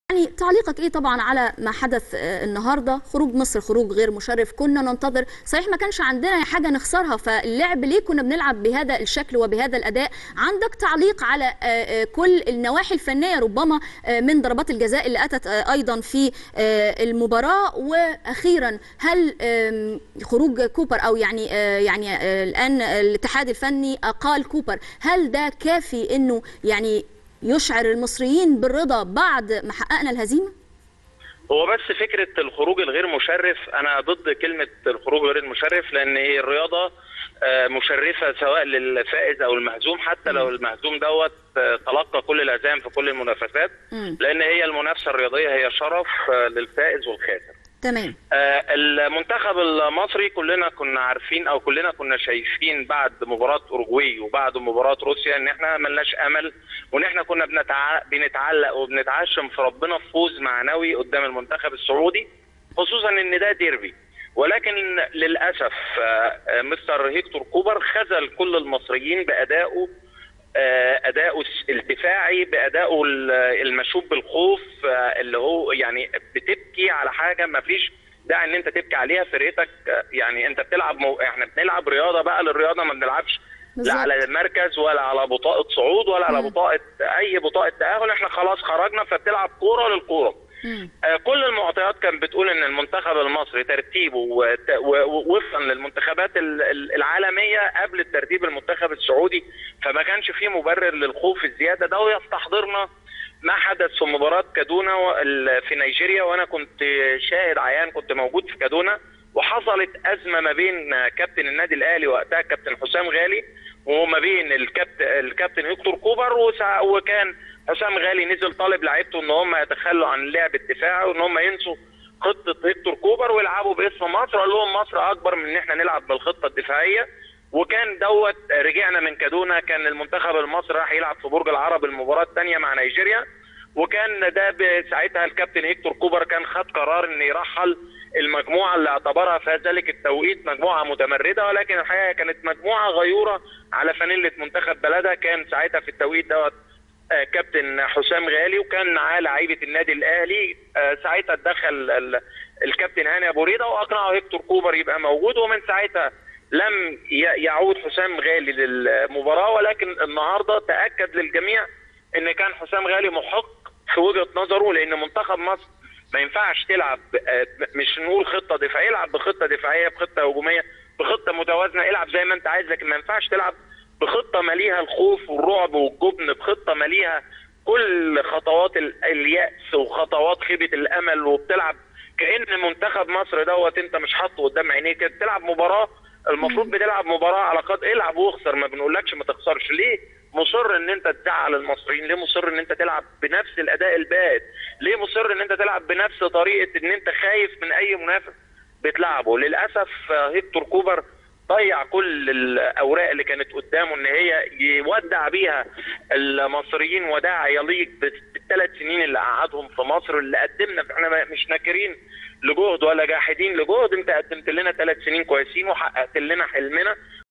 يعني تعليقك ايه طبعا على ما حدث آه، النهارده خروج مصر خروج غير مشرف كنا ننتظر صحيح ما كانش عندنا حاجه نخسرها فاللعب ليه كنا بنلعب بهذا الشكل وبهذا الاداء عندك تعليق على آه، آه، كل النواحي الفنيه ربما آه، من ضربات الجزاء اللي اتت آه، ايضا في آه، المباراه واخيرا هل آم، خروج كوبر او يعني آه، يعني آه، الان الاتحاد الفني اقال كوبر هل ده كافي انه يعني يشعر المصريين بالرضا بعد ما حققنا الهزيمه؟ هو بس فكره الخروج الغير مشرف انا ضد كلمه الخروج غير المشرف لان هي الرياضه آه، مشرفه سواء للفائز او المهزوم حتى لو المهزوم دوت آه، تلقى كل الهزائم في كل المنافسات مم. لان هي المنافسه الرياضيه هي شرف آه، للفائز والخاسر تمام آه، المنتخب المصري كلنا كنا عارفين او كلنا كنا شايفين بعد مباراه اوروجواي وبعد مباراه روسيا ان احنا ملناش امل وان احنا كنا بنتع... بنتعلق وبنتعشم في ربنا في فوز معنوي قدام المنتخب السعودي خصوصا ان ده ديربي ولكن للاسف آه، آه، مستر هيكتور كوبر خذل كل المصريين بادائه آه، اداؤه الدفاعي بادائه ال- المشوب بالخوف آه، اللي هو يعني بتبكي على حاجه ما فيش داعي ان انت تبكي عليها فرقتك آه، يعني انت بتلعب مو... احنا بنلعب رياضه بقى للرياضه ما بنلعبش لا بالظبط. على مركز ولا على بطاقه صعود ولا على مم. بطاقه اي بطاقه تاهل احنا خلاص خرجنا فبتلعب كوره للكوره مم. آه، كل المعطيات كانت بتقول ان المنتخب المصري ترتيبه وت- و- و- وفقا للمنتخبات ال- ال- العالميه قبل الترتيب المنتخب السعودي فما كانش فيه مبرر للخوف الزياده ده ويستحضرنا ما حدث في مباراه كادونا و- ال- في نيجيريا وانا كنت شاهد عيان كنت موجود في كادونا وحصلت ازمه ما بين كابتن النادي الاهلي وقتها كابتن حسام غالي وما بين الكابتن الكابتن هيكتور كوبر وسع- وكان حسام غالي نزل طالب لعيبته ان هم يتخلوا عن اللعب الدفاعي وان هم ينسوا خطه هيكتور كوبر ويلعبوا باسم مصر قال لهم مصر اكبر من ان احنا نلعب بالخطه الدفاعيه وكان دوت رجعنا من كادونا كان المنتخب المصري راح يلعب في برج العرب المباراه الثانيه مع نيجيريا وكان ده ب- ساعتها الكابتن هيكتور كوبر كان خد قرار ان يرحل المجموعه اللي اعتبرها في ذلك التوقيت مجموعه متمرده ولكن الحقيقه كانت مجموعه غيوره على فانيله منتخب بلدها كان ساعتها في التوقيت دوت آه، كابتن حسام غالي وكان معاه لعيبه النادي الاهلي آه، ساعتها اتدخل ال- الكابتن هاني ابو ريده واقنعه هيكتور كوبر يبقى موجود ومن ساعتها لم ي- يعود حسام غالي للمباراه ولكن النهارده تاكد للجميع ان كان حسام غالي محق في وجهه نظره لان منتخب مصر ما ينفعش تلعب آه، مش نقول خطه دفاعيه العب بخطه دفاعيه بخطه هجوميه بخطه متوازنه العب زي ما انت عايز لكن ما ينفعش تلعب بخطه ماليها الخوف والرعب والجبن بخطه ماليها كل خطوات ال- اليأس وخطوات خيبة الأمل وبتلعب كأن منتخب مصر دوت أنت مش حاطه قدام عينيك أنت بتلعب مباراة المفروض بتلعب مباراة على قدر العب واخسر ما بنقولكش ما تخسرش ليه مصر ان انت تزعل المصريين ليه مصر ان انت تلعب بنفس الاداء البائد ليه مصر ان انت تلعب بنفس طريقه ان انت خايف من اي منافس بتلعبه للاسف آه، هيكتور كوبر ضيع كل الاوراق اللي كانت قدامه ان هي يودع بيها المصريين وداع يليق بالثلاث سنين اللي قعدهم في مصر اللي قدمنا احنا ما- مش ناكرين لجهد ولا جاحدين لجهد انت قدمت لنا ثلاث سنين كويسين وحققت لنا حلمنا